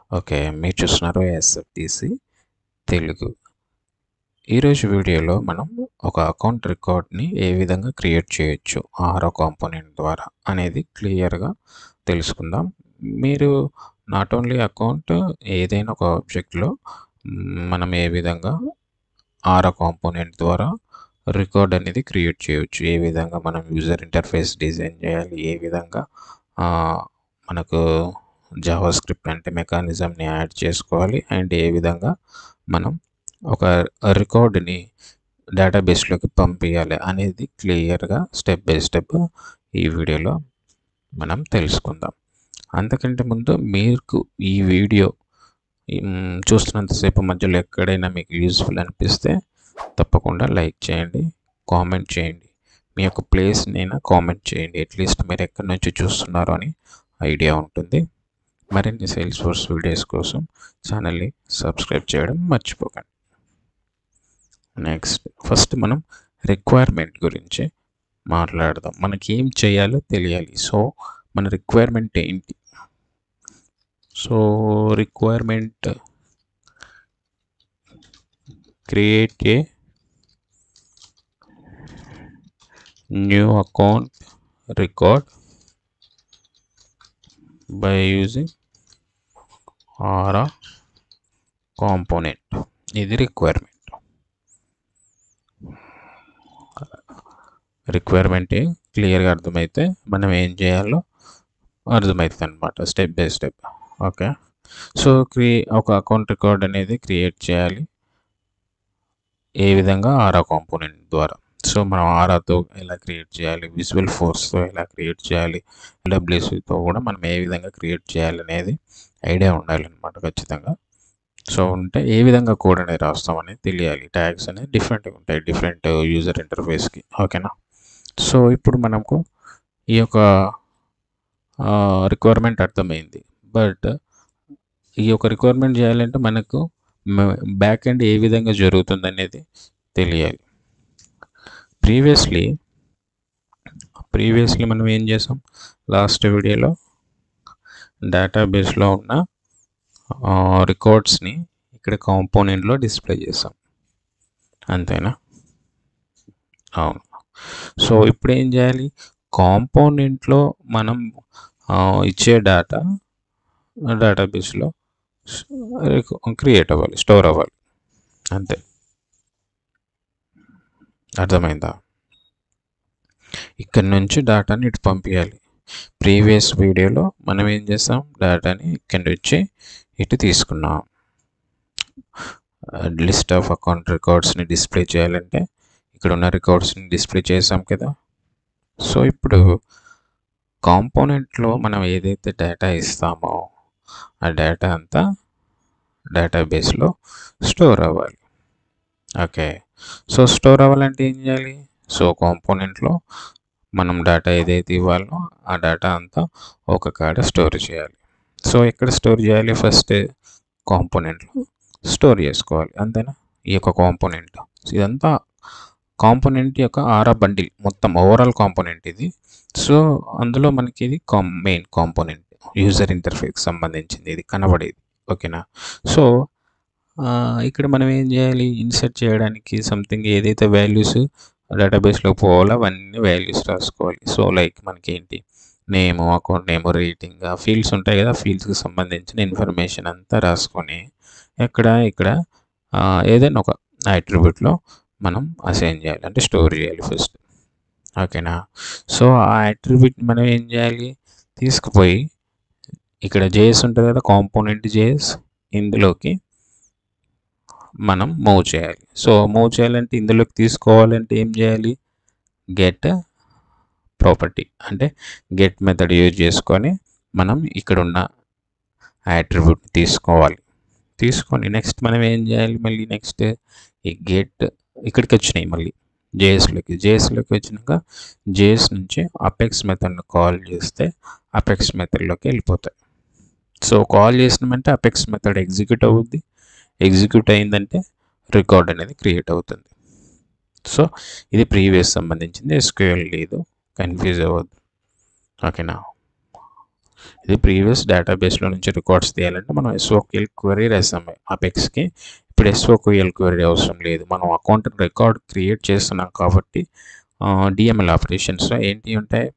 Okay మీరు చూస్తున్నారు ఎస్ఎఫ్టీసీ తెలుగు ఈరోజు వీడియోలో మనం ఒక అకౌంట్ రికార్డ్ని ఏ విధంగా క్రియేట్ చేయొచ్చు ఆరో కాంపోనెంట్ ద్వారా అనేది క్లియర్గా తెలుసుకుందాం మీరు నాట్ ఓన్లీ అకౌంట్ ఏదైనా ఒక ఆబ్జెక్ట్లో మనం ఏ విధంగా ఆరో కాంపోనెంట్ ద్వారా రికార్డ్ అనేది క్రియేట్ చేయొచ్చు ఏ విధంగా మనం యూజర్ ఇంటర్ఫేస్ డిజైన్ చేయాలి ఏ విధంగా ఆ, మనకు జావా స్క్రిప్ట్ అంటే మెకానిజంని యాడ్ చేసుకోవాలి అండ్ ఏ విధంగా మనం ఒక రికార్డుని డేటాబేస్లోకి పంపించాలి అనేది క్లియర్గా స్టెప్ బై స్టెప్ ఈ వీడియోలో మనం తెలుసుకుందాం అంతకంటే ముందు మీకు ఈ వీడియో మ్, చూస్తున్నంతసేపు మధ్యలో ఎక్కడైనా మీకు యూస్ఫుల్ అనిపిస్తే తప్పకుండా లైక్ చేయండి కామెంట్ చేయండి మీ యొక్క ప్లేస్ నేను కామెంట్ చేయండి అట్లీస్ట్ మీరు ఎక్కడి నుంచి చూస్తున్నారో అని ఐడియా ఉంటుంది మరిన్ని సేల్స్ ఫోర్స్ వీడియోస్ కోసం ఛానల్ని సబ్స్క్రైబ్ చేయడం మర్చిపోకండి నెక్స్ట్ ఫస్ట్ మనం రిక్వైర్మెంట్ గురించి మాట్లాడదాం మనకి ఏం చేయాలో తెలియాలి సో మన రిక్వైర్మెంట్ ఏంటి so requirement create a new account record by using Aura component ఇది రిక్వైర్మెంట్ రిక్వైర్మెంట్ క్లియర్గా అర్థమైతే మనం ఏం చేయాలో అర్థమవుతుంది అనమాట step by step okay so create ఒక అకౌంట్ రికార్డ్ అనేది క్రియేట్ చేయాలి ఏ విధంగా ఆరా కాంపోనెంట్ ద్వారా సో మనం ఆరాతో ఎలా క్రియేట్ చేయాలి విజువల్ ఫోర్స్తో ఎలా క్రియేట్ చేయాలి డబ్ల్యూసీతో కూడా మనం ఏ విధంగా క్రియేట్ చేయాలి అనేది ఐడియా ఉండాలన్నమాట ఖచ్చితంగా సో ఉంటే ఏ విధంగా కోడ్ అనేది రాస్తాం అనేది తెలియాలి ట్యాగ్స్ అనేది డిఫరెంట్గా ఉంటాయి డిఫరెంట్ యూజర్ ఇంటర్ఫేస్కి ఓకేనా సో ఇప్పుడు మనకు ఈ యొక్క రిక్వైర్మెంట్ అర్థమైంది బట్ ఈ యొక్క రిక్వైర్మెంట్ చేయాలంటే మనకు బ్యాక్ ఎండ్ ఏ విధంగా జరుగుతుంది అనేది తెలియాలి ప్రీవియస్లీ ప్రీవియస్లీ మనం ఏం చేసాం లాస్ట్ వీడియోలో డేటాబేస్లో ఉన్న రికార్డ్స్ని ఇక్కడ కాంపోనెంట్లో డిస్ప్లే చేసాం అంతేనా అవును సో ఇప్పుడు ఏం చేయాలి కాంపోనెంట్లో మనం ఆ, ఇచ్చే డేటా డేటాబేస్లో క్రియేట్ అవ్వాలి స్టోర్ అవ్వాలి అంతే అర్థమైందా ఇక్కడ నుంచి డేటాని ఇటు పంపించాలి ప్రీవియస్ వీడియోలో మనం ఏం చేస్తాం డేటాని ఇక్కడి నుంచి ఇటు తీసుకున్నాం లిస్ట్ ఆఫ్ అకౌంట్ రికార్డ్స్ని డిస్ప్లే చేయాలంటే ఇక్కడ ఉన్న రికార్డ్స్ని డిస్ప్లే చేసాం కదా సో ఇప్పుడు కాంపోనెంట్లో మనం ఏదైతే డేటా ఇస్తామో ఆ డేటా అంతా డేటాబేస్లో స్టోర్ అవ్వాలి ఓకే సో స్టోర్ అవ్వాలంటే ఏం చేయాలి సో కాంపోనెంట్లో మనం డేటా ఏదైతే ఇవ్వాలో ఆ డేటా అంతా ఒక కాడ స్టోర్ చేయాలి సో ఎక్కడ స్టోర్ చేయాలి ఫస్ట్ కాంపోనెంట్లో స్టోర్ చేసుకోవాలి అంతేనా ఈ యొక్క కాంపోనెంట్ ఇదంతా కాంపోనెంట్ యొక్క ఆరా బండిల్ మొత్తం ఓవరాల్ కాంపోనెంట్ ఇది సో అందులో మనకి ఇది కాం మెయిన్ కాంపోనెంట్ యూజర్ ఇంటర్ఫేస్కి సంబంధించింది ఇది కనబడేది ఓకేనా సో ఆ, ఇక్కడ మనం ఏం చేయాలి ఇన్సర్ట్ చేయడానికి సంథింగ్ ఏదైతే వాల్యూస్ డేటాబేస్లో పోవాలో అవన్నీ వాల్యూస్ రాసుకోవాలి సో లైక్ మనకి ఏంటి నేము అకౌంట్ నేము రేటింగ్ ఆ ఫీల్డ్స్ ఉంటాయి కదా ఫీల్డ్స్కి సంబంధించిన ఇన్ఫర్మేషన్ అంతా రాసుకొని ఎక్కడ ఇక్కడ ఆ, ఏదైనా ఒక అట్రిబ్యూట్లో మనం అసైన్ చేయాలి అంటే స్టోర్ చేయాలి ఫస్ట్ ఓకేనా సో ఆ అట్రిబ్యూట్ మనం ఏం చేయాలి తీసుకుపోయి ఇక్కడ జేఎస్ ఉంటుంది కదా కాంపోనెంట్ జేఎస్ ఇందులోకి మనం మూవ్ చేయాలి సో మూవ్ చేయాలంటే ఇందులోకి తీసుకోవాలంటే ఏం చేయాలి గెట్ ప్రాపర్టీ అంటే గెట్ మెథడ్ యూజ్ చేసుకొని మనం ఇక్కడ ఉన్న అట్రిబ్యూట్ తీసుకోవాలి తీసుకొని నెక్స్ట్ మనం ఏం చేయాలి మళ్ళీ నెక్స్ట్ ఈ గెట్ ఇక్కడికి వచ్చినాయి మళ్ళీ జేఎస్లోకి జేఎస్లోకి వచ్చినాక జేఎస్ నుంచి అపెక్స్ మెథడ్ని కాల్ చేస్తే అపెక్స్ మెథడ్లోకి వెళ్ళిపోతాయి సో కాల్ చేసినామంటే అపెక్స్ మెథడ్ ఎగ్జిక్యూట్ అవుద్ది ఎగ్జిక్యూట్ అయిందంటే రికార్డ్ అనేది క్రియేట్ అవుతుంది సో ఇది ప్రీవియస్ సంబంధించింది ఎస్క్యూఎల్ లేదు కన్ఫ్యూజ్ అవ్వద్దు ఓకేనా ఇది ప్రీవియస్ డేటాబేస్లో నుంచి రికార్డ్స్ తీయాలంటే మనం ఎస్ఓక్యూఎల్ క్వరీ రాసాం అపెక్స్కి ఇప్పుడు ఎస్ఓక్యూఎల్ క్వరీ అవసరం లేదు మనం అకౌంట్ రికార్డ్ క్రియేట్ చేస్తున్నాం కాబట్టి డిఎంఎల్ ఆపరేషన్స్ ఏంటి ఉంటాయి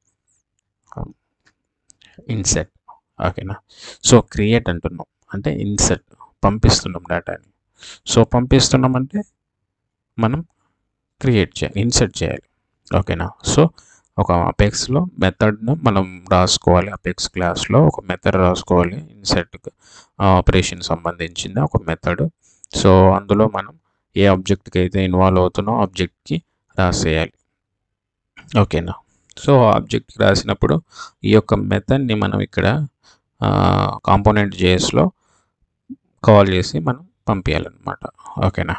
ఇన్సెట్ ఓకేనా సో క్రియేట్ అంటున్నాం అంటే ఇన్సెట్ పంపిస్తున్నాం డేటాని సో పంపిస్తున్నామంటే మనం క్రియేట్ చేయాలి ఇన్సెట్ చేయాలి ఓకేనా సో ఒక అపెక్స్లో మెథడ్ను మనం రాసుకోవాలి అపెక్స్ క్లాస్లో ఒక మెథడ్ రాసుకోవాలి ఇన్సెట్ ఆపరేషన్ సంబంధించింది ఒక మెథడ్ సో అందులో మనం ఏ ఆబ్జెక్ట్కి అయితే ఇన్వాల్వ్ అవుతున్నో ఆబ్జెక్ట్కి రాసేయాలి ఓకేనా సో ఆబ్జెక్ట్కి రాసినప్పుడు ఈ యొక్క మెథడ్ని మనం ఇక్కడ కాంపోనెంట్ జేఎస్లో కాల్ చేసి మనం పంపించాలన్నమాట ఓకేనా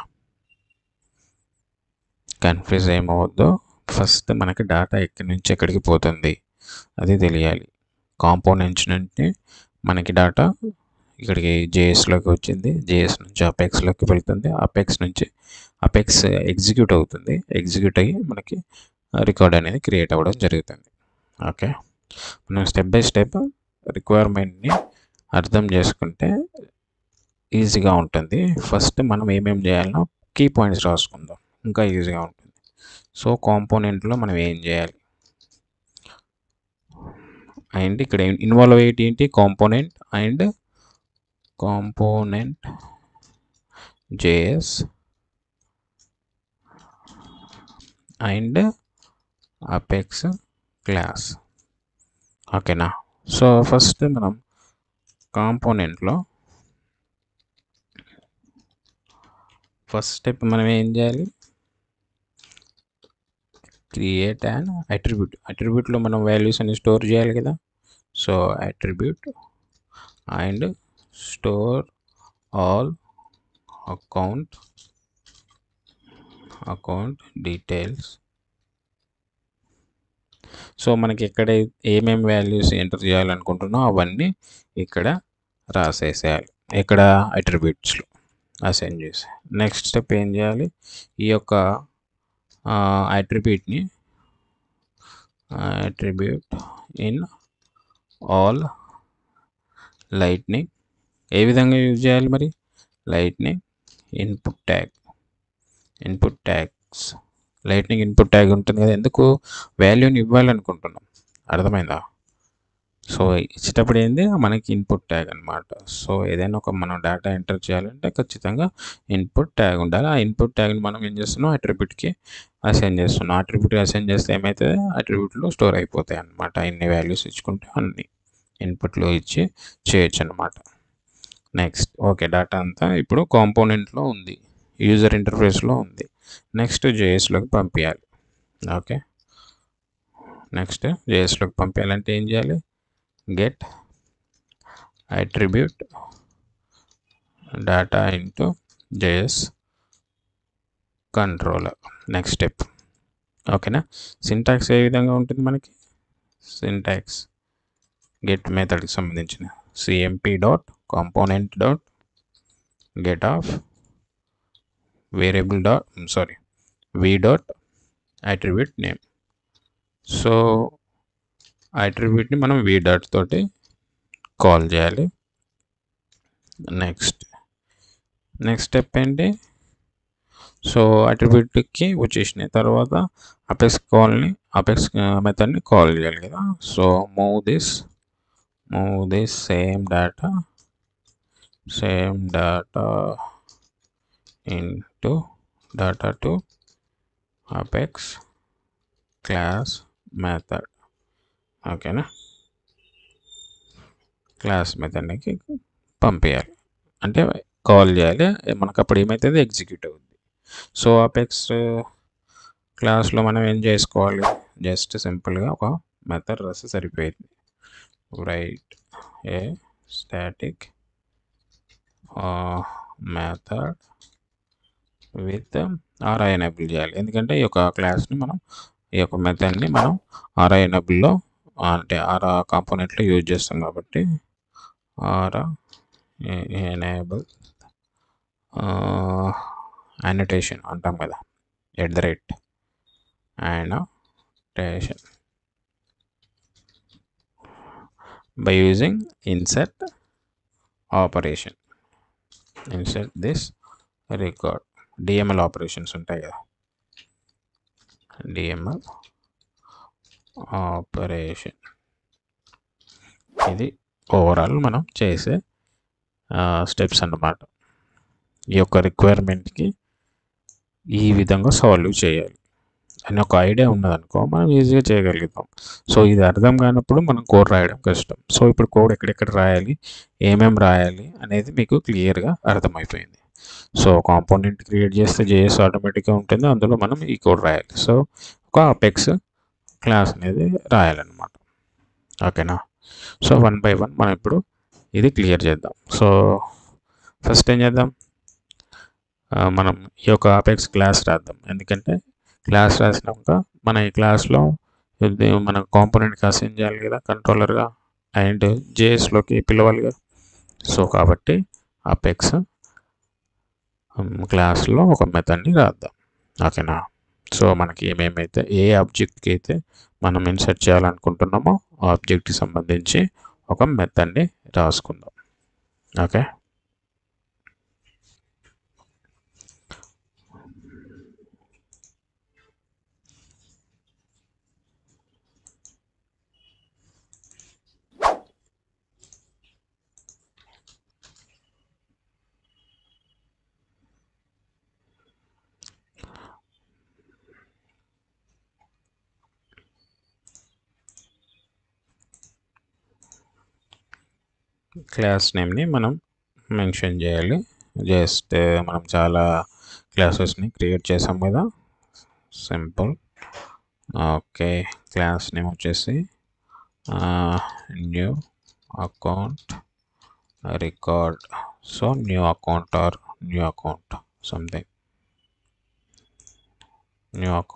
కన్ఫ్యూజ్ ఏమవద్దు ఫస్ట్ మనకి డేటా ఎక్కడి నుంచి ఎక్కడికి పోతుంది అది తెలియాలి కాంపోనెంట్స్ నుండి మనకి డేటా ఇక్కడికి జేఎస్లోకి వచ్చింది జేఎస్ నుంచి అపెక్స్లోకి వెళ్తుంది అపెక్స్ నుంచి అపెక్స్ ఎగ్జిక్యూట్ అవుతుంది ఎగ్జిక్యూట్ అయ్యి మనకి రికార్డ్ అనేది క్రియేట్ అవ్వడం జరుగుతుంది ఓకే మనం స్టెప్ బై స్టెప్ రిక్వైర్మెంట్ని అర్థం చేసుకుంటే ఈజీగా ఉంటుంది ఫస్ట్ మనం ఏమేమి చేయాలనో కీ పాయింట్స్ రాసుకుందాం ఇంకా ఈజీగా ఉంటుంది సో కాంపోనెంట్లో మనం ఏం చేయాలి అండ్ ఇక్కడ ఇన్వాల్వ్ అయ్యేటి ఏంటి component and component JS and Apex class ఓకేనా సో ఫస్ట్ మనం కాంపోనెంట్లో ఫస్ట్ స్టెప్ మనం ఏం చేయాలి క్రియేట్ అండ్ అట్రిబ్యూట్ అట్రిబ్యూట్లో మనం వాల్యూస్ అన్ని స్టోర్ చేయాలి కదా so attribute and store all account account details so మనకి ఎక్కడ ఏమేమి వాల్యూస్ ఎంటర్ చేయాలనుకుంటున్నో అవన్నీ ఇక్కడ రాసేసేయాలి ఇక్కడ అట్రిబ్యూట్స్లో అసైన్ చేసి నెక్స్ట్ స్టెప్ ఏం చేయాలి ఈ యొక్క అట్రిబ్యూట్ని అట్రిబ్యూట్ ఇన్ ఆల్ లైట్నింగ్ ఏ విధంగా యూజ్ చేయాలి మరి lightning input tag input tags lightning input tag ఉంటుంది కదా ఎందుకు వాల్యూని ఇవ్వాలనుకుంటున్నాం అర్థమైందా సో ఇచ్చేటప్పుడు ఏంది మనకి ఇన్పుట్ ట్యాగ్ అనమాట సో ఏదైనా ఒక మనం డేటా ఎంటర్ చేయాలంటే ఖచ్చితంగా ఇన్పుట్ ట్యాగ్ ఉండాలి ఆ ఇన్పుట్ ట్యాగ్ని మనం ఏం చేస్తున్నాం అట్రిబ్యూట్కి అసైన్ చేస్తున్నాం అట్రిబ్యూట్ అసైన్ చేస్తే ఏమవుతుంది అట్రిబ్యూట్లో స్టోర్ అయిపోతాయి అనమాట ఇన్ని వాల్యూస్ ఇచ్చుకుంటే అన్ని ఇన్పుట్లో ఇచ్చి చేయొచ్చు అనమాట నెక్స్ట్ ఓకే డేటా అంతా ఇప్పుడు కాంపోనెంట్లో ఉంది యూజర్ ఇంటర్ఫేస్లో ఉంది నెక్స్ట్ జేఎస్లోకి పంపించాలి ఓకే నెక్స్ట్ జేఎస్లోకి పంపించాలంటే ఏం చేయాలి get attribute data into js controller next step ఓకేనా సింటాక్స్ ఏ విధంగా ఉంటుంది మనకి సింటాక్స్ గెట్ మెథడ్కి సంబంధించిన CMP dot component dot get of variable dot sorry V dot attribute name so అట్రిబ్యూట్ని మనం వి డాట్ తోటి కాల్ చేయాలి నెక్స్ట్ నెక్స్ట్ స్టెప్ ఏంటి సో అట్రిబ్యూట్కి వచ్చేసినాయి తర్వాత అపెక్స్ కాల్ని అపెక్స్ మెథడ్ని కాల్ చేయాలి కదా so move this move this same data same data into data to Apex class method ఓకేనా క్లాస్ మెథడ్కి పంపించాలి అంటే కాల్ చేయాలి మనకు అప్పుడు ఏమవుతుంది ఎగ్జిక్యూట్ అవుతుంది సో అపెక్స్ క్లాస్లో మనం ఏం చేసుకోవాలి జస్ట్ సింపుల్గా ఒక మెథడ్ రాస్తే సరిపోయింది right a static method with Aura enable చేయాలి ఎందుకంటే ఈ యొక్క క్లాస్ని మనం ఈ యొక్క మెథడ్ని మనం ఆర్ఐ ఎనేబుల్లో అంటే ఆర్ కాంపోనెంట్లో యూజ్ చేస్తాం కాబట్టి ఆర్ ఎనేబుల్ అనటేషన్ అంటాం కదా at the rate annotation by using insert operation insert this record DML operations ఉంటాయి కదా డిఎంఎల్ ఆపరేషన్ ఇది ఓవరాల్ మనం చేసే స్టెప్స్ అన్నమాట ఈ యొక్క రిక్వైర్మెంట్కి ఈ విధంగా సాల్వ్ చేయాలి అని ఒక ఐడియా ఉన్నదనుకో మనం ఈజీగా చేయగలుగుతాం సో ఇది అర్థం కానప్పుడు మనం కోడ్ రాయడం కష్టం సో ఇప్పుడు కోడ్ ఎక్కడెక్కడ రాయాలి ఏమేమి రాయాలి అనేది మీకు క్లియర్గా అర్థమైపోయింది సో కాంపోనెంట్ క్రియేట్ చేస్తే జేఎస్ ఆటోమేటిక్గా ఉంటుంది అందులో మనం ఈ కోడ్ రాయాలి సో ఒక అపెక్స్ క్లాస్ అనేది రాయాలన్నమాట ఓకేనా సో వన్ బై వన్ మనం ఇప్పుడు ఇది క్లియర్ చేద్దాం సో ఫస్ట్ ఏం చేద్దాం ఆ, మనం ఈ యొక్క అపెక్స్ క్లాస్ రాద్దాం ఎందుకంటే క్లాస్ రాసినాక మన ఈ క్లాస్లో ఇది మన కాంపోనెంట్కి అసైన్ చేయాలి కదా కంట్రోలర్గా అండ్ జేఎస్లోకి పిలవాలిగా సో కాబట్టి అపెక్స్ క్లాస్లో ఒక మెథడ్ని రాద్దాం ఓకేనా సో మనకి ఏమేమైతే ఏ ఆబ్జెక్ట్కి అయితే మనం ఇన్సర్ట్ చేయాలనుకుంటున్నామో ఆ ఆబ్జెక్ట్కి సంబంధించి ఒక మెథడ్ని రాసుకుందాం ఓకే క్లాస్ నేమ్ని మనం మెన్షన్ చేయాలి జస్ట్ మనం చాలా క్లాసెస్ని క్రియేట్ చేసాం కదా సింపుల్ ఓకే క్లాస్ నేమ్ వచ్చేసి new account record so new account or new account something new account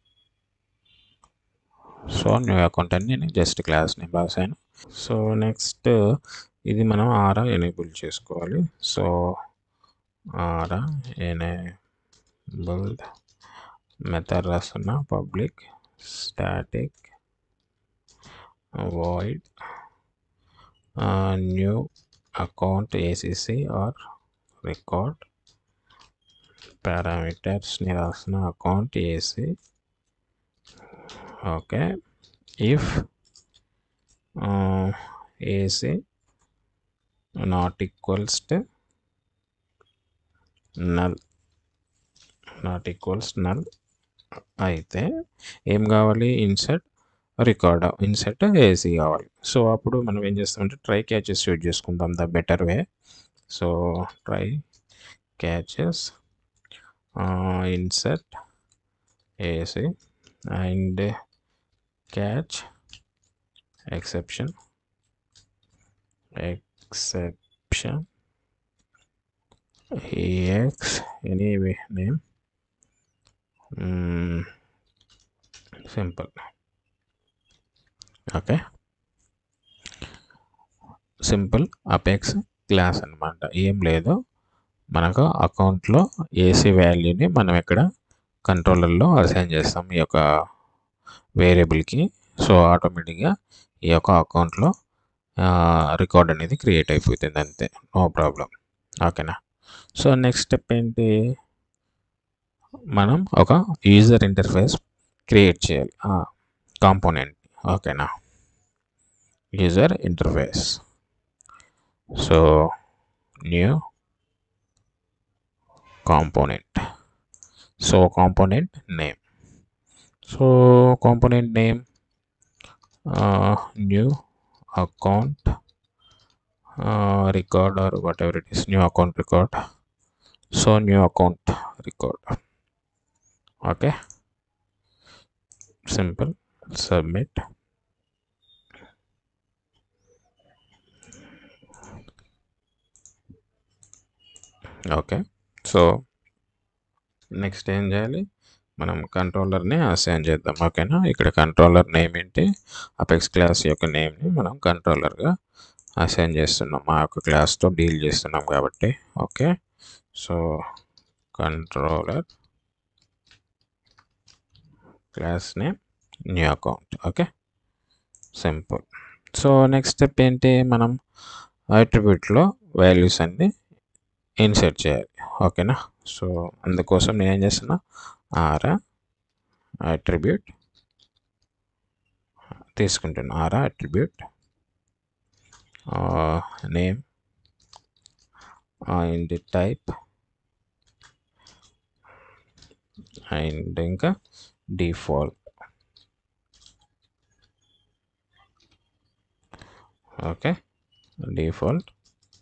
so new account అని నేను జస్ట్ క్లాస్ నేమ్ రాశాను సో నెక్స్ట్ ఇది మనం ఆరా ఎనేబుల్ చేసుకోవాలి సో ఆరా ఎనేబుల్ మెథడ్ రాస్తున్న public static void new account ACC or record పారామీటర్స్ని రాసిన account AC okay if AC not equals to null not equals null అయితే ఏం కావాలి ఇన్సర్ట్ రికార్డ్ ఇన్సర్ట్ ఏసీ కావాలి సో అప్పుడు మనం ఏం చేస్తామంటే ట్రై క్యాచెస్ యూజ్ చేసుకుందాం the better way so try catches insert AC and catch exception exception ex anyway name mm, simple okay simple Apex class అనమాట ఏం లేదు మనకు అకౌంట్లో ఏసీ వాల్యూని మనం ఇక్కడ కంట్రోలర్లో అసైన్ చేస్తాం ఈ యొక్క వేరియబుల్కి సో ఆటోమేటిక్గా ఈ యొక్క అకౌంట్లో రికార్డ్ అనేది క్రియేట్ అయిపోతుంది అంతే నో ప్రాబ్లం ఓకేనా సో నెక్స్ట్ స్టెప్ ఏంటి మనం ఒక యూజర్ ఇంటర్ఫేస్ క్రియేట్ చేయాలి కాంపోనెంట్ ఓకేనా user interface so new component so component name so component name new account uh, record or whatever it is new account record so new account record okay simple submit okay so next ఏం చేయాలి మనం కంట్రోలర్ని assign చేద్దాం ఓకేనా ఇక్కడ controller name ఏంటి Apex class యొక్క నేమ్ని మనం కంట్రోలర్గా అసైన్ చేస్తున్నాం మా యొక్క క్లాస్తో డీల్ చేస్తున్నాం కాబట్టి okay so controller class name new account okay simple so next step ఏంటి మనం అట్రిబ్యూట్లో వాల్యూస్ అన్ని ఇన్సర్ట్ చేయాలి ఓకేనా సో అందుకోసం నేను ఏం చేస్తున్నా ఆరా అట్రిబ్యూట్ తీసుకుంటున్నా aura attribute name and type and ఇంకా డిఫాల్ట్ ఓకే డిఫాల్ట్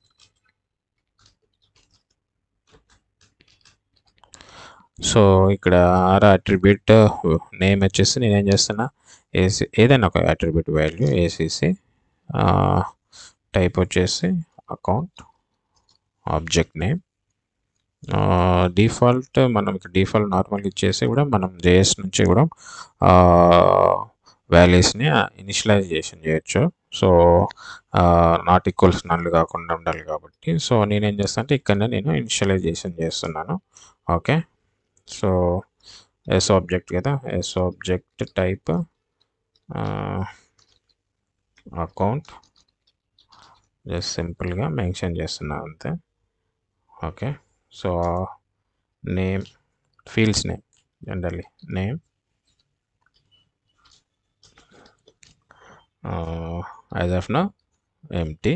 సో ఇక్కడ ఆర్ అట్రిబ్యూట్ నేమ్ వచ్చేసి నేను ఏం చేస్తున్నా ఏసీ ఏదైనా ఒక అట్రిబ్యూట్ వాల్యూ ఏసీసీ టైప్ వచ్చేసి అకౌంట్ ఆబ్జెక్ట్ నేమ్ డిఫాల్ట్ మనం ఇక్కడ డిఫాల్ట్ నార్మల్ ఇచ్చేసి కూడా మనం జేఎస్ నుంచి కూడా వాల్యూస్ని ఇనిషియలైజేషన్ చేయొచ్చు సో నాట్ ఈక్వల్స్ నల్లు కాకుండా ఉండాలి కాబట్టి సో నేనేం చేస్తాను అంటే ఇక్కడ నేను ఇనిషియలైజేషన్ చేస్తున్నాను ఓకే సో ఎస్ ఆబ్జెక్ట్ కదా S object type account just సింపుల్గా మెన్షన్ చేస్తున్నాను అంతే okay so name fields name generally name as of no empty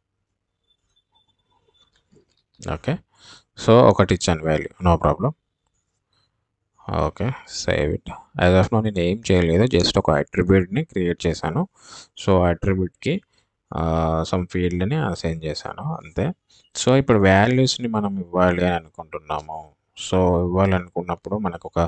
okay so ఒకటి ఇచ్చాను value no problem okay save it as of no నేను ఏం చేయలేదు just ఒక అట్రిబ్యూట్ని క్రియేట్ చేశాను సో అట్రిబ్యూట్కి సమ్ ఫీల్డ్ని అసైన్ చేశాను అంతే సో ఇప్పుడు వాల్యూస్ని మనం ఇవ్వాలి అని అనుకుంటున్నాము సో ఇవ్వాలనుకున్నప్పుడు మనకు ఒక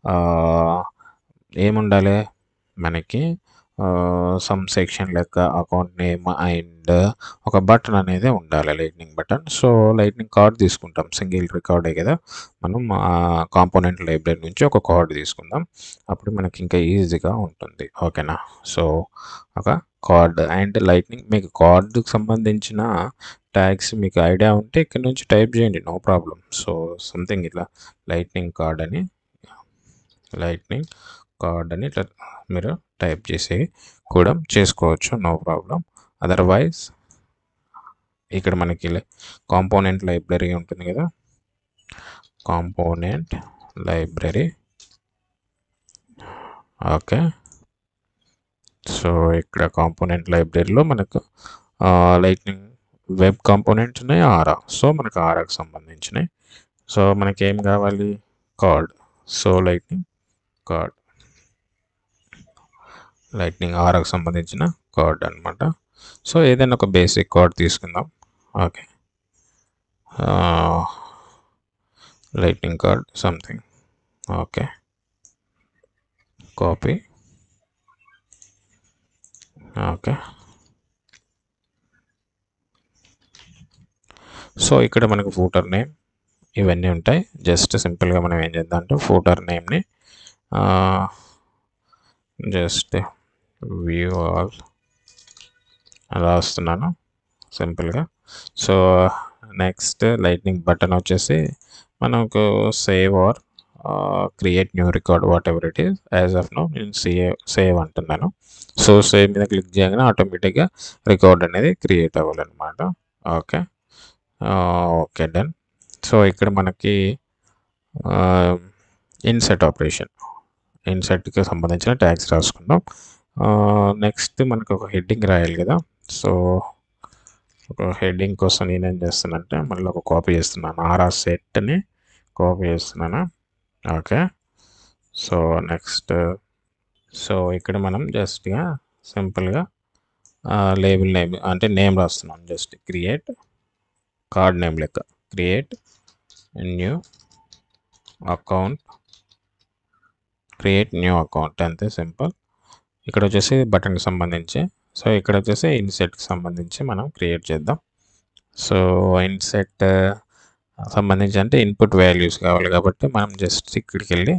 ఏముండాలి మనకి సమ్ సెక్షన్ లెక్క అకౌంట్ నేమ్ అండ్ ఒక బటన్ అనేది ఉండాలి lightning button so lightning card తీసుకుంటాం సింగిల్ రికార్డే కదా మనం కాంపోనెంట్ లైబ్రరీ నుంచి ఒక కార్డ్ తీసుకుందాం అప్పుడు మనకి ఇంకా ఈజీగా ఉంటుంది ఓకేనా సో ఒక కార్డ్ అండ్ లైట్నింగ్ మీకు కార్డుకి సంబంధించిన ట్యాగ్స్ మీకు ఐడియా ఉంటే ఇక్కడ నుంచి టైప్ చేయండి నో ప్రాబ్లం సో సంథింగ్ ఇట్లా లైట్నింగ్ కార్డ్ అని లైట్నింగ్ కార్డ్ అని ఇట్లా మీరు టైప్ చేసి కూడా చేసుకోవచ్చు నో ప్రాబ్లం అదర్వైజ్ ఇక్కడ మనకి కాంపోనెంట్ లైబ్రరీ ఉంటుంది కదా కాంపోనెంట్ లైబ్రరీ ఓకే సో ఇక్కడ కాంపోనెంట్ లైబ్రరీలో మనకు లైట్నింగ్ వెబ్ కాంపోనెంట్స్ ఉన్నాయి ఆరా సో మనకు ఆరాకు సంబంధించినవి సో మనకి ఏం కావాలి card so lightning card lightning ఆరాకు సంబంధించిన కార్డ్ అనమాట సో ఏదైనా ఒక బేసిక్ కార్డ్ తీసుకుందాం okay lightning card something okay copy okay so ఇక్కడ మనకు ఫూటర్ నేమ్ ఇవన్నీ ఉంటాయి జస్ట్ సింపుల్గా మనం ఏం చేద్దాం అంటే ఫూటర్ నేమ్ని జస్ట్ వ్యూ ఆల్ రాస్తున్నాను సింపుల్గా సో నెక్స్ట్ లైట్నింగ్ బటన్ వచ్చేసి మనకు save or create new record whatever it is as of no నేను సేవ్ సేవ్ అంటున్నాను సో సేవ్ మీద క్లిక్ చేయగానే ఆటోమేటిక్గా రికార్డ్ అనేది క్రియేట్ అవ్వాలన్నమాట ఓకే ఓకే డన్ సో ఇక్కడ మనకి ఇన్సెట్ ఆపరేషన్ ఇన్సెట్కి సంబంధించిన ట్యాగ్స్ రాసుకుందాం నెక్స్ట్ మనకు ఒక హెడ్డింగ్ రాయాలి కదా సో ఒక హెడ్డింగ్ కోసం నేనేం చేస్తానంటే మళ్ళీ ఒక కాపీ చేస్తున్నాను ఆర్ఆర్ సెట్ని కాపీ చేస్తున్నాను ఓకే సో నెక్స్ట్ సో ఇక్కడ మనం జస్ట్గా సింపుల్గా లేబుల్ నేమ్ అంటే నేమ్ రాస్తున్నాం జస్ట్ క్రియేట్ కార్డ్ నేమ్ లెక్క create new account create new account అంతే సింపుల్ ఇక్కడ వచ్చేసి బటన్కి సంబంధించి సో ఇక్కడ వచ్చేసి ఇన్సెట్కి సంబంధించి మనం క్రియేట్ చేద్దాం సో ఇన్సెట్ సంబంధించి అంటే ఇన్పుట్ వాల్యూస్ కావాలి కాబట్టి మనం జస్ట్ ఇక్కడికి వెళ్ళి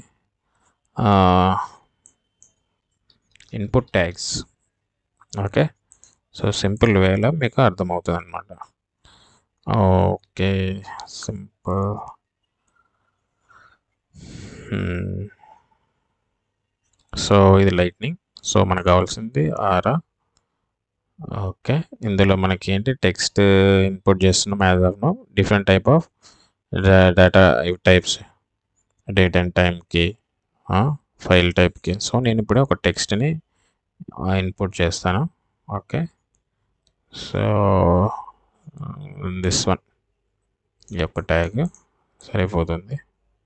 input tags okay so simple వేలో మీకు అర్థమవుతుంది అనమాట ఓకే సింపుల్ సో ఇది లైట్నింగ్ సో మనకు కావాల్సింది ఆరా ఓకే ఇందులో మనకి ఏంటి టెక్స్ట్ ఇన్పుట్ చేస్తున్నాం as of no different type of data types date and టైంకి ఫైల్ టైప్కి సో నేను ఇప్పుడు ఒక టెక్స్ట్ని ఇన్పుట్ చేస్తాను ఓకే సో దిస్ వన్ ఈ యొక్క ట్యాగ్ సరిపోతుంది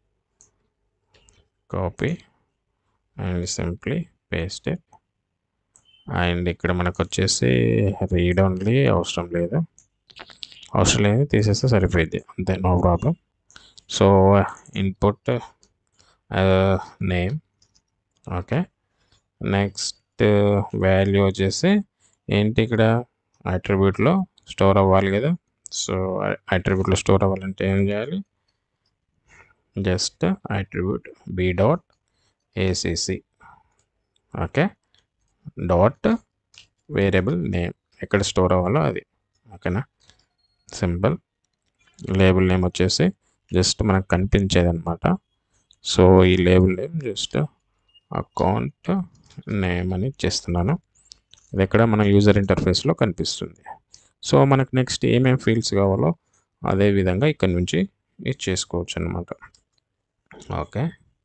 copy and simply paste it and ఇక్కడ మనకు వచ్చేసి రీడ్ ఓన్లీ అవసరం లేదు అవసరం లేదు తీసేస్తే సరిపోయింది అంతే no problem so input name okay next value వచ్చేసి ఏంటి ఇక్కడ అట్రిబ్యూట్లో స్టోర్ అవ్వాలి కదా సో అట్రిబ్యూట్లో స్టోర్ అవ్వాలంటే ఏం చేయాలి just attribute B dot ACC okay dot variable name ఎక్కడ స్టోర్ అవ్వాలో అది ఓకేనా సింపుల్ లేబుల్ నేమ్ వచ్చేసి జస్ట్ మనకు కనిపించేది అనమాట సో ఈ label name just account name అని ఇచ్చేస్తున్నాను ఇది ఎక్కడ మన యూజర్ ఇంటర్ఫేస్లో కనిపిస్తుంది సో మనకు నెక్స్ట్ ఏమేమి ఫీల్డ్స్ కావాలో అదే విధంగా ఇక్కడ నుంచి ఇచ్చేసుకోవచ్చు అనమాట okay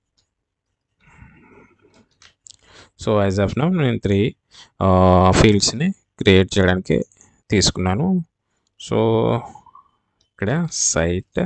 so as of now నేను త్రీ ఫీల్డ్స్ని క్రియేట్ చేయడానికి తీసుకున్నాను సో ఇక్కడ site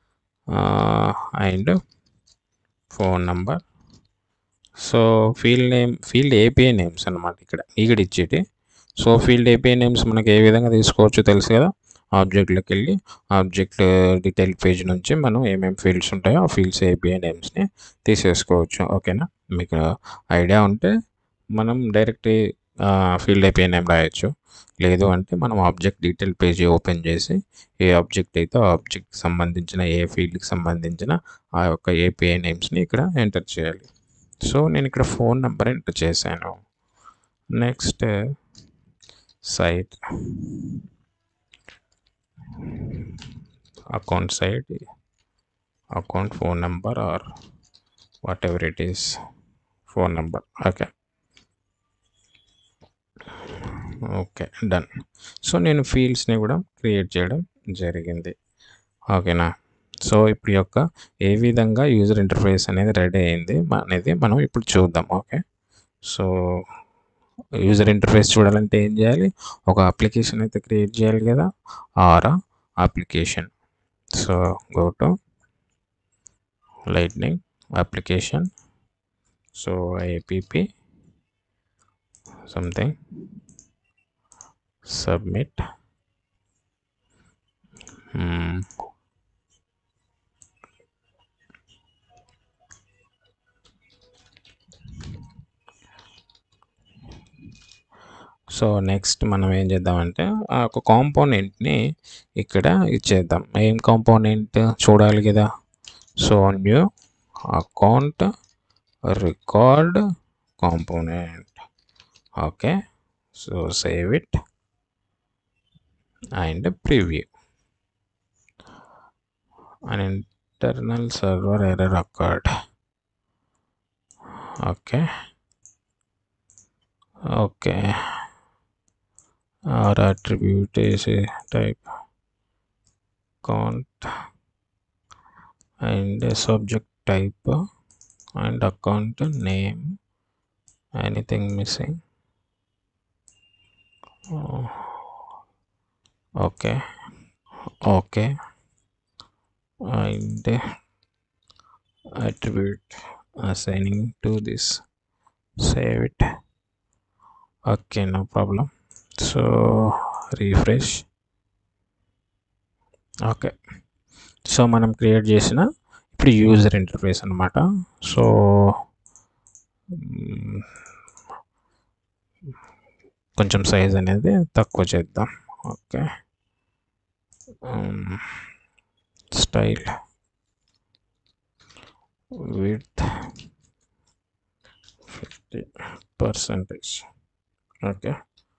and phone number so field name field API names అనమాట ఇక్కడ ఇక్కడ ఇచ్చేటి సో ఫీల్డ్ ఏపీఐ నేమ్స్ మనకి ఏ విధంగా తీసుకోవచ్చో తెలుసు కదా ఆబ్జెక్ట్లోకి వెళ్ళి ఆబ్జెక్ట్ డీటెయిల్ పేజ్ నుంచి మనం ఏమేమి ఫీల్డ్స్ ఉంటాయో ఆ ఫీల్డ్స్ ఏపీఐ నేమ్స్ని తీసేసుకోవచ్చు ఓకేనా మీకు ఐడియా ఉంటే మనం డైరెక్ట్ ఫీల్డ్ ఏపీఐ నేమ్ రాయొచ్చు లేదు అంటే మనం ఆబ్జెక్ట్ డీటెయిల్ పేజీ ఓపెన్ చేసి ఏ ఆబ్జెక్ట్ అయితే ఆ ఆబ్జెక్ట్కి సంబంధించిన ఏ ఫీల్డ్కి సంబంధించిన ఆ యొక్క ఏపీఐ నేమ్స్ని ఇక్కడ ఎంటర్ చేయాలి సో నేను ఇక్కడ ఫోన్ నెంబర్ ఎంటర్ చేశాను next site account site account phone number or whatever it is phone number okay okay done so నేను ఫీల్డ్స్ని కూడా క్రియేట్ చేయడం జరిగింది ఓకేనా సో ఇప్పుడు యొక్క ఏ విధంగా యూజర్ ఇంటర్ఫేస్ అనేది రెడీ అయింది అనేది మనం ఇప్పుడు చూద్దాం ఓకే సో యూజర్ ఇంటర్ఫేస్ చూడాలంటే ఏం చేయాలి ఒక అప్లికేషన్ అయితే క్రియేట్ చేయాలి కదా or application so go to lightning application so app something submit hmm. So next మనం ఏం చేద్దామంటే ఆ ఒక కాంపోనెంట్ని ఇక్కడ ఇచ్చేద్దాం ఏం కాంపోనెంట్ చూడాలి కదా so new account record component okay so save it and preview an internal server error occurred okay okay our attribute is a type count and a subject type and account name anything missing Oh, okay okay and uh, attribute assigning to this save it okay no problem so refresh okay so మనం క్రియేట్ చేసిన ఇప్పుడు user interface అనమాట so కొంచెం size అనేది తక్కువ చేద్దాం okay style with fifty percentage okay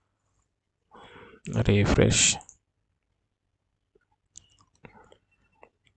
refresh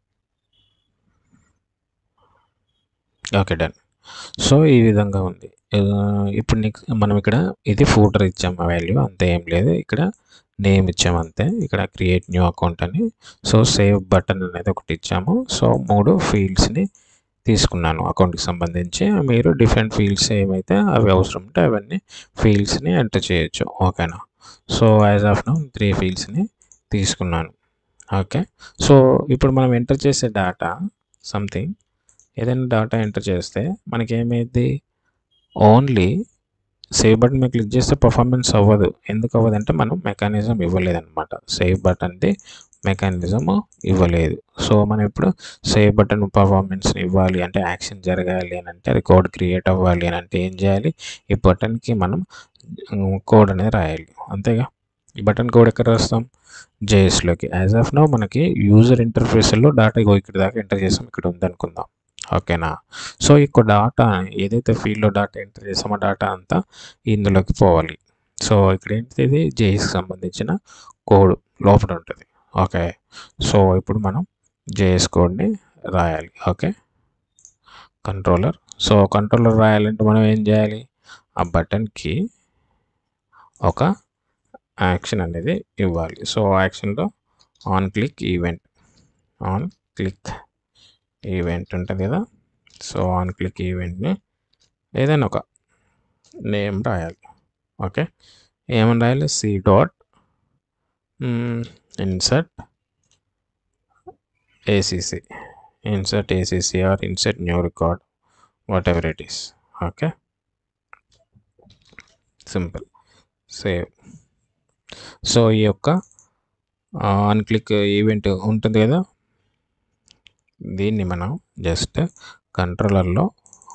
okay done so ఈ విధంగా ఉంది ఇప్పుడు నీకు మనం ఇక్కడ ఇది ఫూటర్ ఇచ్చాం వాల్యూ అంతే ఏం లేదు ఇక్కడ నేమ్ ఇచ్చాము అంతే ఇక్కడ క్రియేట్ న్యూ అకౌంట్ అని సో సేవ్ బటన్ అనేది ఒకటి ఇచ్చాము సో మూడు ఫీల్డ్స్ని తీసుకున్నాను అకౌంట్కి సంబంధించి మీరు డిఫరెంట్ ఫీల్డ్స్ ఏమైతే అవి అవసరం ఉంటే అవన్నీ ఫీల్డ్స్ని ఎంటర్ చేయొచ్చు ఓకేనా so as of now three ఫీల్డ్స్ని తీసుకున్నాను ఓకే సో ఇప్పుడు మనం ఎంటర్ చేసే డేటా సంథింగ్ ఏదైనా డేటా ఎంటర్ చేస్తే మనకి ఏమైంది ఓన్లీ సేవ్ బటన్ మీద క్లిక్ చేస్తే పర్ఫార్మెన్స్ అవ్వదు ఎందుకు అవ్వదు అంటే మనం మెకానిజం ఇవ్వలేదన్నమాట సేవ్ బటన్ది మెకానిజం ఇవ్వలేదు సో మనం ఇప్పుడు సేవ్ బటన్ పర్ఫార్మెన్స్ని ఇవ్వాలి అంటే యాక్షన్ జరగాలి అని అంటే అది కోడ్ క్రియేట్ అవ్వాలి అని అంటే ఏం చేయాలి ఈ బటన్కి మనం కోడ్ అనేది రాయాలి అంతేగా ఈ బటన్ కోడ్ ఎక్కడ రాస్తాం జేఎస్లోకి యాజ్ ఆఫ్ నో మనకి యూజర్ ఇంటర్ఫేస్లో డాటా ఇగో ఇక్కడ దాకా ఎంటర్ చేసాం ఇక్కడ ఉందనుకుందాం ఓకేనా సో ఇక్కడ డాటా ఏదైతే ఫీల్డ్లో డాటా ఎంటర్ చేసామో డాటా అంతా ఇందులోకి పోవాలి సో ఇక్కడ ఏంటిది ఇది జేఎస్కి సంబంధించిన కోడ్ లోపల ఉంటుంది ఓకే సో ఇప్పుడు మనం జేఎస్ కోడ్ని రాయాలి ఓకే కంట్రోలర్ సో కంట్రోలర్ రాయాలంటే మనం ఏం చేయాలి ఆ బటన్కి ఒక యాక్షన్ అనేది ఇవ్వాలి సో యాక్షన్లో on click event on click event ఉంటుంది కదా సో ఆన్ క్లిక్ ఈవెంట్ని ఏదైనా ఒక నేమ్ రాయాలి ఓకే ఏమని రాయాలి C dot insert ACC insert ACC or insert new record whatever it is okay simple save so ఈ యొక్క ఆన్ క్లిక్ ఈవెంట్ ఉంటుంది కదా దీన్ని మనం జస్ట్ కంట్రోలర్లో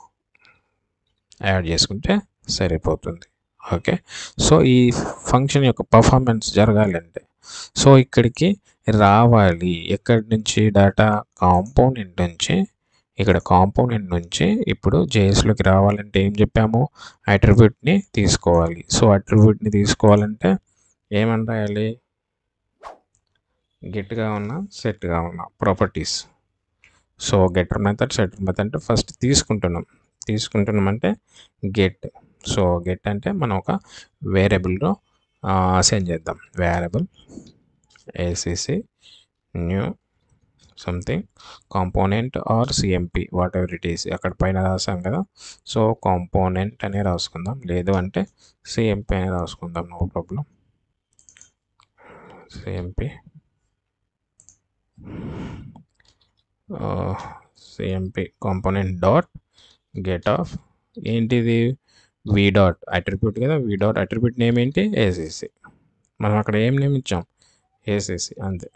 యాడ్ చేసుకుంటే సరిపోతుంది ఓకే సో ఈ ఫంక్షన్ యొక్క పర్ఫార్మెన్స్ జరగాలంటే సో ఇక్కడికి రావాలి ఎక్కడి నుంచి డేటా కాంపోనెంట్ నుంచి ఇక్కడ కాంపోనెంట్ నుంచి ఇప్పుడు జేఎస్లోకి రావాలంటే ఏం చెప్పాము అట్రిబ్యూట్ని తీసుకోవాలి సో అట్రిబ్యూట్ని తీసుకోవాలంటే ఏమని రాయాలి గెట్గా ఉన్న సెట్గా ఉన్న properties so getter method setter method అంటే ఫస్ట్ తీసుకుంటున్నాం తీసుకుంటున్నాం అంటే గెట్ సో గెట్ అంటే మనం ఒక వేరియబుల్లో అసైన్ చేద్దాం variable ACC new something component or CMP whatever it is అక్కడ పైన రాసాం కదా సో కాంపోనెంట్ అనే రాసుకుందాం లేదు అంటే సిఎంపి అనే రాసుకుందాం no problem CMP CMP component dot get of ఏంటిది వి డాట్ అట్రిబ్యూట్ కదా వి డాట్ అట్రిబ్యూట్ నేమ్ ఏంటి ఏసీసీ మనం అక్కడ ఏం నేమ్ ఇచ్చాం ఏసీసీ అంతే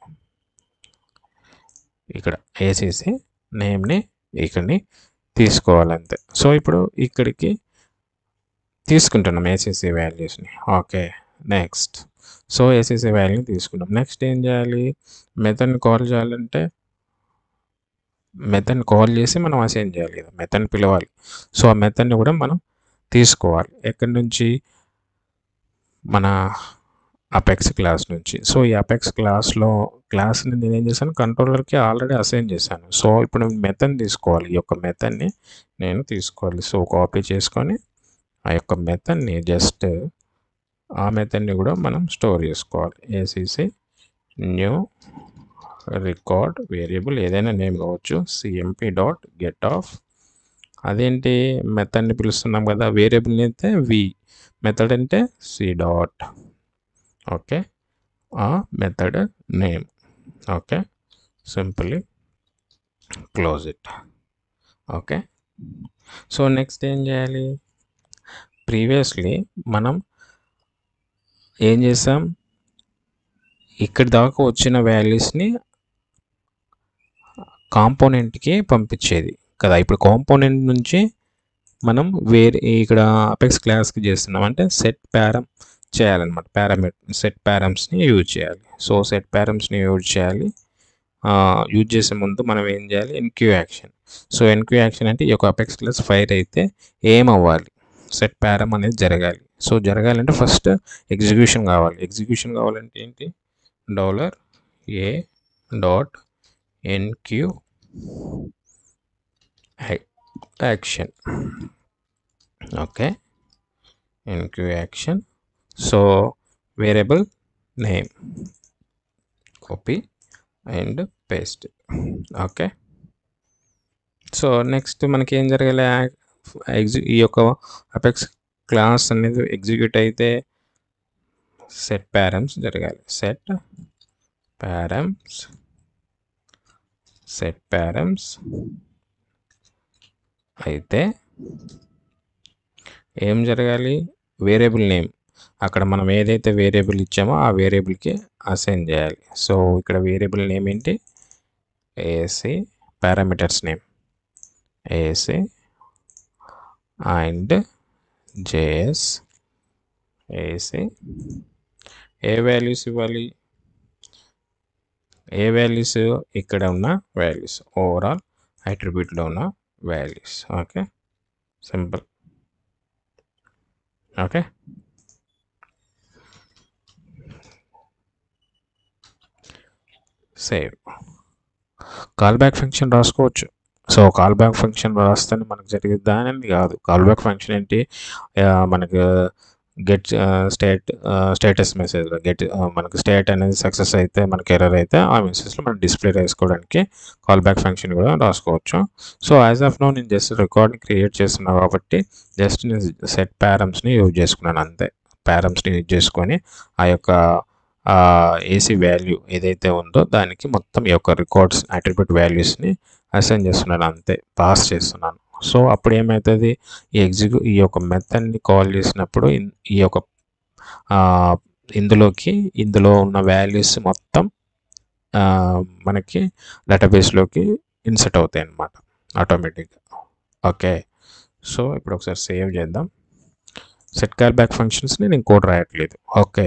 ఇక్కడ ఏసీసీ నేమ్ని ఇక్కడిని తీసుకోవాలి అంతే సో ఇప్పుడు ఇక్కడికి తీసుకుంటున్నాం ఏసీసీ వాల్యూస్ని ఓకే నెక్స్ట్ సో ఏసీసీ వాల్యూని తీసుకున్నాం నెక్స్ట్ ఏం చేయాలి మెథడ్ని కాల్ చేయాలంటే మెథడ్ని కాల్ చేసి మనం అసైన్ చేయాలి కదా మెథడ్ని పిలవాలి సో ఆ మెథడ్ని కూడా మనం తీసుకోవాలి ఎక్కడి నుంచి మన అపెక్స్ క్లాస్ నుంచి సో ఈ అపెక్స్ క్లాస్లో క్లాస్ని నేను ఏం చేశాను కంట్రోలర్కి ఆల్రెడీ అసైన్ చేశాను సో ఇప్పుడు మెథడ్ని తీసుకోవాలి ఈ యొక్క మెథడ్ని నేను తీసుకోవాలి సో కాపీ చేసుకొని ఆ యొక్క మెథడ్ని జస్ట్ ఆ మెథడ్ని కూడా మనం స్టోర్ చేసుకోవాలి ఏసీసీ న్యూ రికార్డ్ వేరియబుల్ ఏదైనా నేమ్ కావచ్చు సిఎంపి డాట్ గెట్ ఆఫ్ అదేంటి మెథడ్ని పిలుస్తున్నాం కదా వేరియబుల్ని అయితే వి మెథడ్ అంటే సి డాట్ ఓకే ఆ method name okay simply close it okay so next ఏం చేయాలి ప్రీవియస్లీ మనం ఏం చేసాం ఇక్కడి దాకా వచ్చిన వాల్యూస్ని కాంపోనెంట్కి పంపించేది కదా ఇప్పుడు కాంపోనెంట్ నుంచి మనం వేరే ఇక్కడ అపెక్స్ క్లాస్కి చేస్తున్నాం అంటే సెట్ ప్యారమ్ చేయాలన్నమాట పారామీటర్ సెట్ ప్యారమ్స్ని యూజ్ చేయాలి సో సెట్ ప్యారమ్స్ని యూజ్ చేయాలి యూజ్ చేసే ముందు మనం ఏం చేయాలి enqueue action so enqueue action అంటే ఈ యొక్క అపెక్స్ క్లాస్ ఫైర్ అయితే ఏం అవ్వాలి సెట్ ప్యారమ్ అనేది జరగాలి సో జరగాలంటే ఫస్ట్ ఎగ్జిక్యూషన్ కావాలి ఎగ్జిక్యూషన్ కావాలంటే ఏంటి dollar A dot enqueue action okay enqueue action so variable name copy and paste okay so next మనకి ఏం జరగాలి ఎగ్జి ఈ యొక్క అపెక్స్ క్లాస్ అనేది ఎగ్జిక్యూట్ అయితే సెట్ ప్యారమ్స్ జరగాలి సెట్ ప్యారమ్స్ సెట్ ప్యారమ్స్ అయితే ఏం జరగాలి వేరియబుల్ నేమ్ అక్కడ మనం ఏదైతే వేరియబుల్ ఇచ్చామో ఆ వేరియబుల్కి అసైన్ చేయాలి సో ఇక్కడ వేరియబుల్ నేమ్ ఏంటి AC parameters name AC and JS AC A values ఇవ్వాలి ఏ వాల్యూస్ ఇక్కడ ఉన్న వాల్యూస్ ఓవరాల్ అట్రిబ్యూట్లో ఉన్న values okay simple okay save callback function రాసుకోవచ్చు సో కాల్ బ్యాక్ ఫంక్షన్ రాస్తేనే మనకు జరిగిద్దా అని కాదు కాల్ బ్యాక్ ఫంక్షన్ ఏంటి ఆ, మనకు get state status message get మనకు స్టేట్ అనేది సక్సెస్ అయితే మనకి ఎర్రర్ అయితే ఆ మెసేజ్లో మనం డిస్ప్లే చేసుకోవడానికి కాల్ బ్యాక్ ఫంక్షన్ కూడా రాసుకోవచ్చు సో యాజ్ ఆఫ్ నో నేను జస్ట్ రికార్డింగ్ క్రియేట్ చేస్తున్నా కాబట్టి జస్ట్ నేను సెట్ ప్యారమ్స్ని యూజ్ చేసుకున్నాను అంతే ప్యారమ్స్ని యూజ్ చేసుకొని ఆ యొక్క ఏసీ వాల్యూ ఏదైతే ఉందో దానికి మొత్తం ఈ యొక్క రికార్డ్స్ అట్రిబ్యూట్ వాల్యూస్ని అసైన్ చేస్తున్నాను అంతే పాస్ చేస్తున్నాను సో అప్పుడు ఏమవుతుంది ఈ ఎగ్జిక్యూ ఈ యొక్క మెథడ్ని కాల్ చేసినప్పుడు ఇన్- ఈ యొక్క ఆ, ఇందులోకి ఇందులో ఉన్న వాల్యూస్ మొత్తం ఆ, మనకి డేటాబేస్లోకి ఇన్సర్ట్ అవుతాయి అన్నమాట ఆటోమేటిక్గా ఓకే సో ఇప్పుడు ఒకసారి సేవ్ చేద్దాం సెట్ కాల్ బ్యాక్ ఫంక్షన్స్ని నేను కోడ్ రాయట్లేదు ఓకే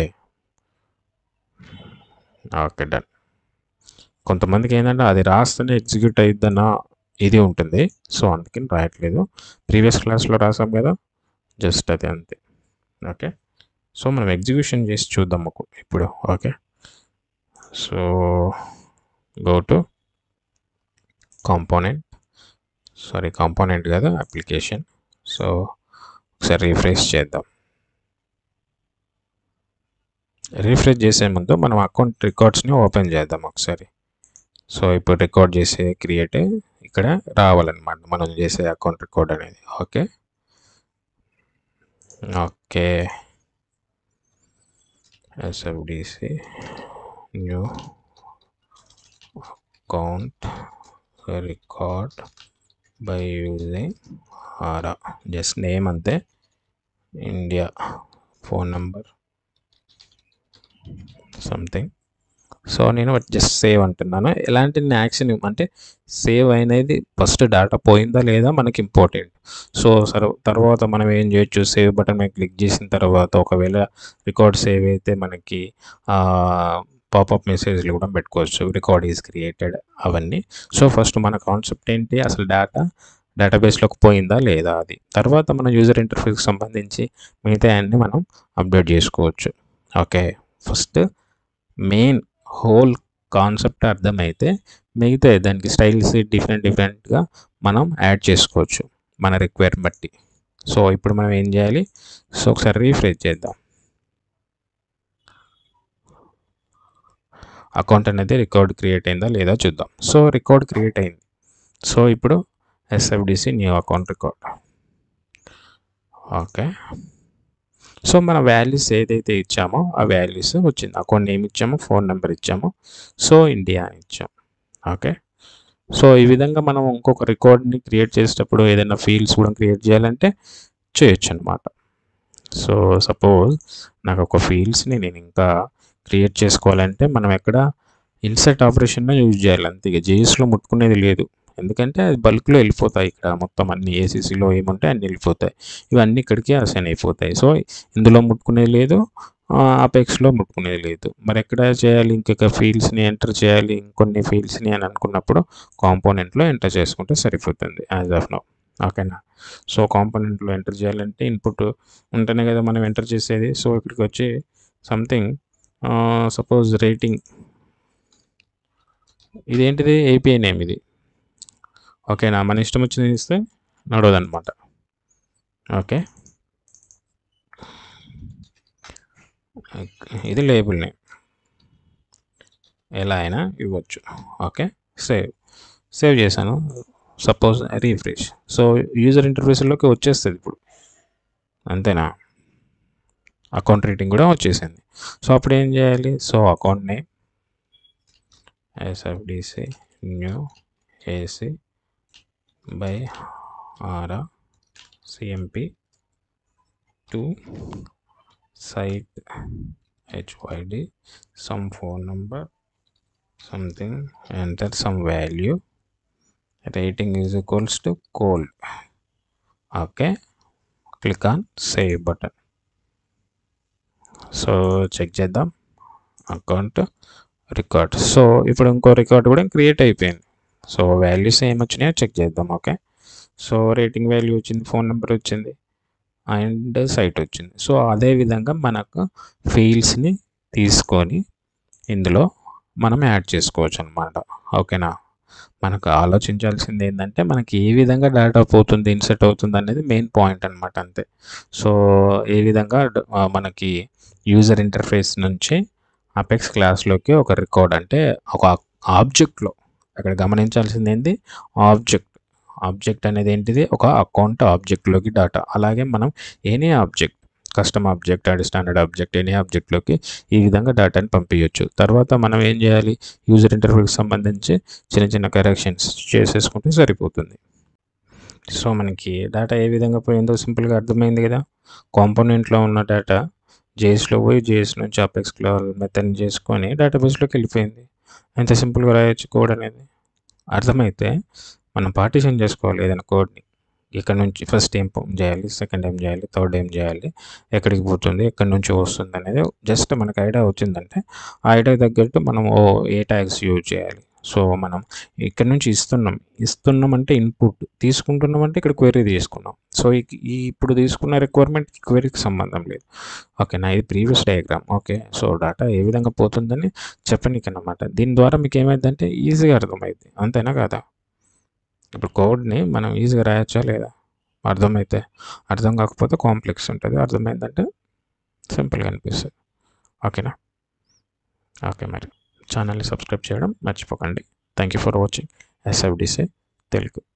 ఓకే డన్ కొంతమందికి ఏంటంటే అది రాస్తేనే ఎగ్జిక్యూట్ అయిద్దన్న ఇది ఉంటుంది సో అందుకని రాయట్లేదు ప్రీవియస్ క్లాస్లో రాసాం కదా జస్ట్ అది అంతే ఓకే సో మనం ఎగ్జిక్యూషన్ చేసి చూద్దాం ఒక- ఇప్పుడు okay so go to component sorry component కదా అప్లికేషన్ సో ఒకసారి రిఫ్రెష్ చేద్దాం రిఫ్రెష్ చేసే ముందు మనం అకౌంట్ రికార్డ్స్ని ఓపెన్ చేద్దాం ఒకసారి సో ఇప్పుడు రికార్డ్ చేసే క్రియేట్ ఇక్కడ రావాలన్నమాట మనం చేసే అకౌంట్ రికార్డ్ అనేది okay okay SFDC new account record by using aura just name అంతే India phone number something so నేను జస్ట్ సేవ్ అంటున్నాను ఎలాంటి యాక్షన్ అంటే సేవ్ అనేది ఫస్ట్ డేటా పోయిందా లేదా మనకి ఇంపార్టెంట్ సో సర్ తర్వాత మనం ఏం చేయొచ్చు సేవ్ బటన్ మీద క్లిక్ చేసిన తర్వాత ఒకవేళ రికార్డ్ సేవ్ అయితే మనకి పాపప్ మెసేజ్లు కూడా పెట్టుకోవచ్చు రికార్డ్ ఈజ్ క్రియేటెడ్ అవన్నీ సో ఫస్ట్ మన కాన్సెప్ట్ ఏంటి అసలు డేటా డేటాబేస్లోకి పోయిందా లేదా అది తర్వాత మన యూజర్ ఇంటర్ఫేస్కి సంబంధించి మిగతా అన్ని మనం అప్డేట్ చేసుకోవచ్చు okay first main whole concept అర్థమైతే మిగతా దానికి స్టైల్స్ డిఫరెంట్ డిఫరెంట్గా మనం యాడ్ చేసుకోవచ్చు మన రిక్వైర్ బట్టి సో ఇప్పుడు మనం ఏం చేయాలి సో ఒకసారి రీఫ్రెష్ చేద్దాం అకౌంట్ అనేది రికార్డ్ క్రియేట్ అయిందా లేదా చూద్దాం సో రికార్డ్ క్రియేట్ అయింది సో ఇప్పుడు SFDC new account record okay so మన వాల్యూస్ ఏదైతే ఇచ్చామో ఆ వాల్యూస్ వచ్చింది అకౌంట్ నేమ్ ఇచ్చామో ఫోన్ నెంబర్ ఇచ్చామో సో ఇండియా అని ఇచ్చాం ఓకే సో ఈ విధంగా మనం ఇంకొక రికార్డ్ని క్రియేట్ చేసేటప్పుడు ఏదైనా ఫీల్డ్స్ కూడా క్రియేట్ చేయాలంటే చేయొచ్చు అనమాట సో సపోజ్ నాకు ఒక ఫీల్డ్స్ని నేను ఇంకా క్రియేట్ చేసుకోవాలంటే మనం ఎక్కడ ఇన్సర్ట్ ఆపరేషన్లో యూజ్ చేయాలి అంతే ఇక జేఎస్లో ముట్టుకునేది లేదు ఎందుకంటే అది బల్క్లో వెళ్ళిపోతాయి ఇక్కడ మొత్తం అన్ని ఏసీసీలో ఏముంటాయి అన్నీ వెళ్ళిపోతాయి ఇవన్నీ ఇక్కడికి అసైన్ అయిపోతాయి సో ఇందులో ముట్టుకునేది లేదు అపెక్స్లో ముట్టుకునేది లేదు మరి ఎక్కడ చేయాలి ఇంకొక ఫీల్డ్స్ని ఎంటర్ చేయాలి ఇంకొన్ని ఫీల్డ్స్ని అని అనుకున్నప్పుడు కాంపోనెంట్లో ఎంటర్ చేసుకుంటే సరిపోతుంది యాజ్ ఆఫ్ నో ఓకేనా సో కాంపోనెంట్లో ఎంటర్ చేయాలంటే ఇన్పుట్ ఉంటేనే కదా మనం ఎంటర్ చేసేది సో ఇక్కడికి వచ్చి సంథింగ్ సపోజ్ రేటింగ్ ఇదేంటిది ఏపీఐ నేమ్ ఇది ఓకేనా మన ఇష్టం వచ్చింది ఇస్తే నడవదన్నమాట ఓకే ఇది లేబుల్ నేమ్ ఎలా అయినా ఇవ్వచ్చు ఓకే సేవ్ సేవ్ చేశాను సపోజ్ రీఫ్రెష్ సో యూజర్ ఇంటర్ఫేస్లోకి వచ్చేస్తుంది ఇప్పుడు అంతేనా అకౌంట్ రేటింగ్ కూడా వచ్చేసింది సో అప్పుడు ఏం చేయాలి so account name SFDC new AC by aura CMP to site HYD some phone number something enter some value rating is equals to cold okay click on save button so check చేద్దాం account record so ఇప్పుడు ఇంకో record కూడా create అయిపోయింది so values ఏం వచ్చినాయో check చేద్దాం okay so rating value వచ్చింది phone number వచ్చింది అండ్ సైట్ వచ్చింది సో అదే విధంగా మనకు ఫీల్డ్స్ని తీసుకొని ఇందులో మనం యాడ్ చేసుకోవచ్చు అనమాట ఓకేనా మనకు ఆలోచించాల్సింది ఏంటంటే మనకి ఏ విధంగా డేటా పోతుంది ఇన్సెట్ అవుతుంది అనేది మెయిన్ పాయింట్ అనమాట అంతే సో ఏ విధంగా డ- ఆ, మనకి యూజర్ ఇంటర్ఫేస్ నుంచి అపెక్స్ క్లాస్లోకి ఒక రికార్డ్ అంటే ఒక ఆబ్జెక్ట్లో అక్కడ గమనించాల్సింది ఏంటి ఆబ్జెక్ట్ ఆబ్జెక్ట్ అనేది ఏంటిది ఒక అకౌంట్ ఆబ్జెక్ట్లోకి డాటా అలాగే మనం any object custom object and standard object any ఆబ్జెక్ట్లోకి ఈ విధంగా డేటాని పంపించవచ్చు తర్వాత మనం ఏం చేయాలి యూజర్ ఇంటర్ఫేస్కి సంబంధించి చిన్న చిన్న కరెక్షన్స్ చేసేసుకుంటే సరిపోతుంది సో మనకి డేటా ఏ విధంగా పోయిందో సింపుల్గా అర్థమైంది కదా కాంపోనెంట్లో ఉన్న డేటా జేఎస్లో పోయి జేఎస్ నుంచి అపెక్స్ మెథడ్ చేసుకొని డేటాబేస్లోకి వెళ్ళిపోయింది ఎంత సింపుల్గా రాయొచ్చు కోడ్ అనేది అర్థమైతే మనం పార్టీషన్ చేసుకోవాలి ఏదైనా కోడ్ని ఇక్కడ నుంచి ఫస్ట్ ఏం పం- చేయాలి సెకండ్ ఏం చేయాలి థర్డ్ ఏం చేయాలి ఎక్కడికి పోతుంది ఎక్కడి నుంచి వస్తుంది అనేది జస్ట్ మనకు ఐడియా వచ్చిందంటే ఆ ఐడియా తగ్గట్టు మనం ఓ ఏ ట్యాగ్స్ యూజ్ చేయాలి సో మనం ఇక్కడ నుంచి ఇస్తున్నాం ఇస్తున్నాం అంటే ఇన్పుట్ తీసుకుంటున్నాం అంటే ఇక్కడ క్వెరీ తీసుకున్నాం సో ఈ- ఈ ఇప్పుడు తీసుకున్న రిక్వైర్మెంట్ క్వెరీకి సంబంధం లేదు ఓకే నా ఇది previous diagram okay so data ఏ విధంగా పోతుందని చెప్పనీకి అన్నమాట దీని ద్వారా మీకు ఏమైందంటే ఈజీగా అర్థమైంది అంతేనా కదా ఇప్పుడు కోడ్ని మనం ఈజీగా రాయొచ్చా లేదా అర్థమైతే అర్థం కాకపోతే కాంప్లెక్స్ ఉంటుంది అర్థమైందంటే సింపుల్గా అనిపిస్తుంది ఓకేనా ఓకే మరి ఛానల్ని సబ్స్క్రైబ్ చేయడం మర్చిపోకండి thank you for watching SFDC Telugu